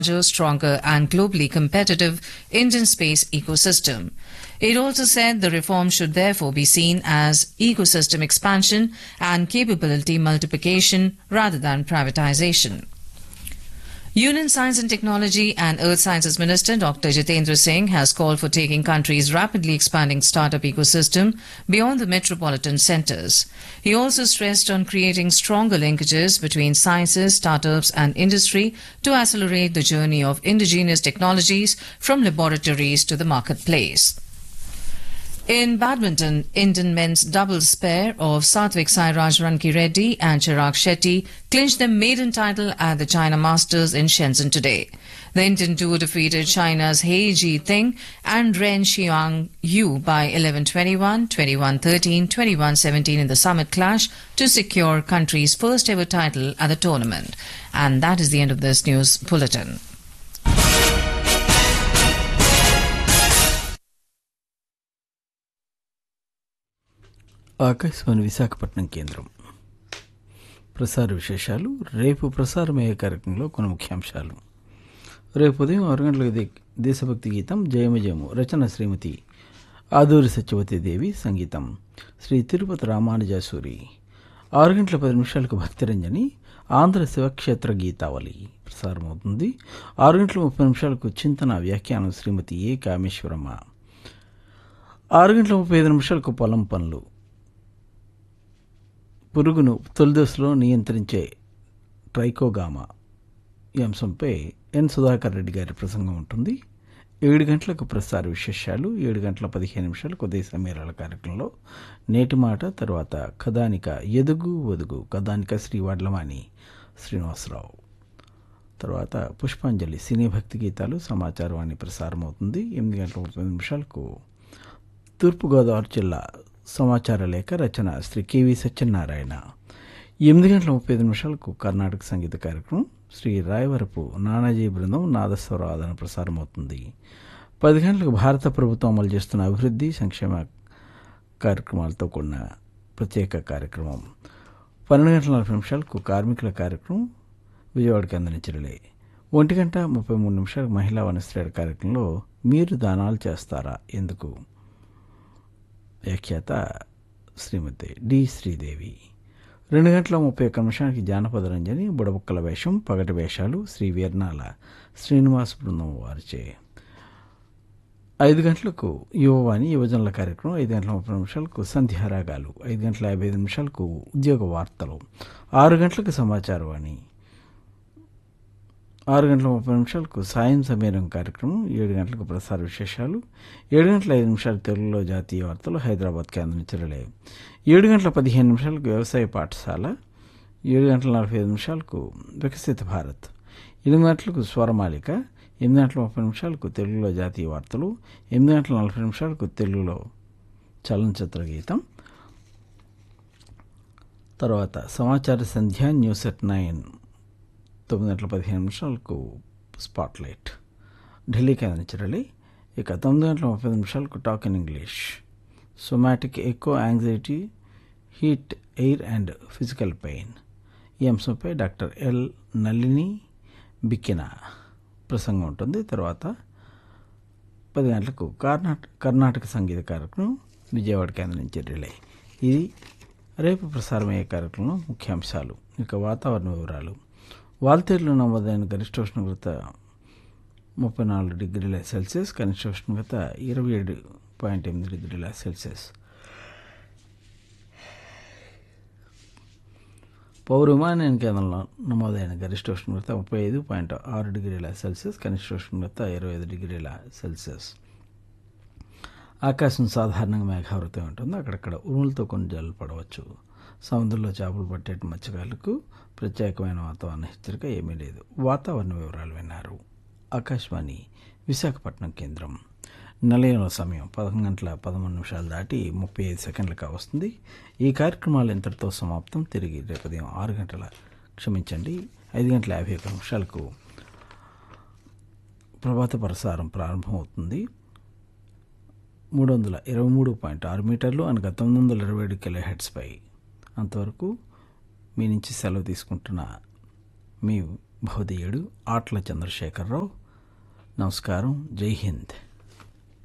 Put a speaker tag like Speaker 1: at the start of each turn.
Speaker 1: larger, stronger and globally competitive Indian space ecosystem. It also said the reform should therefore be seen as ecosystem expansion and capability multiplication rather than privatization. Union Science and Technology and Earth Sciences Minister Dr. Jitendra Singh has called for taking country's rapidly expanding startup ecosystem beyond the metropolitan centers. He also stressed on creating stronger linkages between sciences, startups and industry to accelerate the journey of indigenous technologies from laboratories to the marketplace. In badminton, Indian men's doubles pair of Satvik Sairaj Ranki Reddy and Chirag Shetty clinched their maiden title at the China Masters in Shenzhen today. The Indian duo defeated China's He Ji Ting and Ren Xiang Yu by 11-21, 21-13, 21-17 in the summit clash to secure country's first ever title at the tournament. And that is the end of this news bulletin.
Speaker 2: Akashvani Visakhapatnam కేంద్రం ప్రసార విశేషాలు రేపు ప్రసారమయ్యే కార్యక్రమంలో కొన్ని ముఖ్యాంశాలు రేపు ఉదయం ఆరు గంటలకు దే- దేశభక్తి గీతం జయమజయము రచన శ్రీమతి ఆదూరి సత్యవతి దేవి సంగీతం శ్రీ తిరుపతి రామానుజాసూరి ఆరు గంటల పది నిమిషాలకు భక్తిరంజని ఆంధ్ర శివక్షేత్ర గీతావళి ప్రసారమవుతుంది ఆరు గంటల ముప్పై నిమిషాలకు చింతన వ్యాఖ్యానం శ్రీమతి ఏ కామేశ్వరమ్మ ఆరు గంటల ముప్పై ఐదు నిమిషాలకు పొలం పనులు పురుగును తొలిదశలో నియంత్రించే ట్రైకోగామా ఈ అంశంపై ఎన్ సుధాకర్ రెడ్డి గారి ప్రసంగం ఉంటుంది ఏడు గంటలకు ప్రసార విశేషాలు ఏడు గంటల పదిహేను నిమిషాలకు ఉదయ సమీరాల కార్యక్రమంలో నేటి మాట తర్వాత కథానిక ఎదుగు ఒదుగు కథానిక శ్రీ వడ్లవాణి శ్రీనివాసరావు తర్వాత పుష్పాంజలి సినీ భక్తి గీతాలు సమాచారవాణి ప్రసారం అవుతుంది ఎనిమిది గంటల ముప్పై నిమిషాలకు తూర్పుగోదావరి జిల్లా సమాచార లేఖ రచన శ్రీ కెవి సత్యనారాయణ ఎనిమిది గంటల ముప్పై ఐదు నిమిషాలకు కర్ణాటక సంగీత కార్యక్రమం శ్రీ రాయవరపు నానాజీ బృందం నాదస్వర ఆదరణ ప్రసారం అవుతుంది పది గంటలకు భారత ప్రభుత్వం అమలు చేస్తున్న అభివృద్ధి సంక్షేమ కార్యక్రమాలతో కూడిన ప్రత్యేక కార్యక్రమం పన్నెండు గంటల నలభై నిమిషాలకు కార్మికుల కార్యక్రమం విజయవాడకి అందించడలే ఒంటి గంట ముప్పై మూడు నిమిషాలకు మహిళా వనశ్రేణ కార్యక్రమంలో మీరు దానాలు చేస్తారా ఎందుకు వ్యాఖ్యాత శ్రీమతి డి శ్రీదేవి రెండు గంటల ముప్పై ఒక్క నిమిషానికి జానపద రంజని బుడబుక్కల వేషం పగటి వేషాలు శ్రీ వీర్నాల శ్రీనివాస్ బృందం వారిచే ఐదు గంటలకు యువవాణి యువజనుల కార్యక్రమం ఐదు గంటల ముప్పై నిమిషాలకు సంధ్యారాగాలు ఐదు గంటల యాభై ఐదు నిమిషాలకు ఉద్యోగ వార్తలు ఆరు గంటలకు సమాచారవాణి ఆరు గంటల ముప్పై నిమిషాలకు సాయం సమీరం కార్యక్రమం ఏడు గంటలకు ప్రసార విశేషాలు ఏడు గంటల ఐదు నిమిషాలు తెలుగులో జాతీయ వార్తలు హైదరాబాద్ కేంద్రం నుంచి రిలే ఏడు గంటల పదిహేను నిమిషాలకు వ్యవసాయ పాఠశాల ఏడు గంటల నలభై ఐదు నిమిషాలకు వికసిత భారత్ ఎనిమిది గంటలకు స్వరమాలిక ఎనిమిది గంటల ముప్పై నిమిషాలకు తెలుగులో జాతీయ వార్తలు ఎనిమిది గంటల నలభై నిమిషాలకు తెలుగులో చలనచిత్ర గీతం తర్వాత సమాచార సంధ్య న్యూస్ ఎట్ నైన్ తొమ్మిది గంటల పదిహేను నిమిషాలకు స్పాట్లైట్ ఢిల్లీ కేంద్రించరలి ఇక తొమ్మిది గంటల ముప్పై నిమిషాలకు talk in English somatic eco anxiety heat air and physical pain ఈ అంశంపై డాక్టర్ ఎల్ నళిని బిక్కిన ప్రసంగం ఉంటుంది తర్వాత పది గంటలకు కర్ణాటక కర్ణాటక సంగీత కార్యక్రమం విజయవాడ కేంద్రం నుంచి రిలే ఇది రేపు ప్రసారమయ్యే కార్యక్రమం ముఖ్యాంశాలు ఇక వాతావరణ వివరాలు వాల్తేరులో నమోదైన గరిష్ట ఉష్ణోగ్రత ముప్పై నాలుగు డిగ్రీల సెల్సియస్ కనిష్ట ఉష్ణోగ్రత ఇరవై ఏడు పాయింట్ ఎనిమిది డిగ్రీల సెల్సియస్ పౌర విమానయాన కేంద్రంలో నమోదైన గరిష్ట ఉష్ణోగ్రత ముప్పై ఐదు పాయింట్ ఆరు డిగ్రీల సెల్సియస్ కనిష్ట ఉష్ణోగ్రత ఇరవై ఐదు డిగ్రీల సెల్సియస్ ఆకాశం సాధారణంగా మేఘావృతం ఉంటుంది అక్కడక్కడ ఉరుములతో కొన్ని జల్లు పడవచ్చు సముద్రంలో చేపలు పట్టే మత్స్యకారులకు ప్రత్యేకమైన వాతావరణ హెచ్చరిక ఏమీ లేదు వాతావరణ వివరాలు విన్నారు ఆకాశవాణి విశాఖపట్నం కేంద్రం నిలయంలో సమయం పదకొండు గంటల పదమూడు నిమిషాలు దాటి ముప్పై ఐదు సెకండ్లుగా వస్తుంది ఈ కార్యక్రమాలు ఇంతటితో సమాప్తం తిరిగి రేపు ఉదయం ఆరు గంటల క్షమించండి ఐదు గంటల యాభై ఒక్క నిమిషాలకు ప్రభాత ప్రసారం ప్రారంభమవుతుంది మూడు వందల ఇరవై మూడు పాయింట్ ఆరు మీటర్లు అనగా తొమ్మిది వందల ఇరవై ఏడు కిలో హెడ్స్పై అంతవరకు మీ నుంచి సెలవు తీసుకుంటున్న మీ భవదీయుడు ఆట్ల చంద్రశేఖరరావు నమస్కారం జై హింద్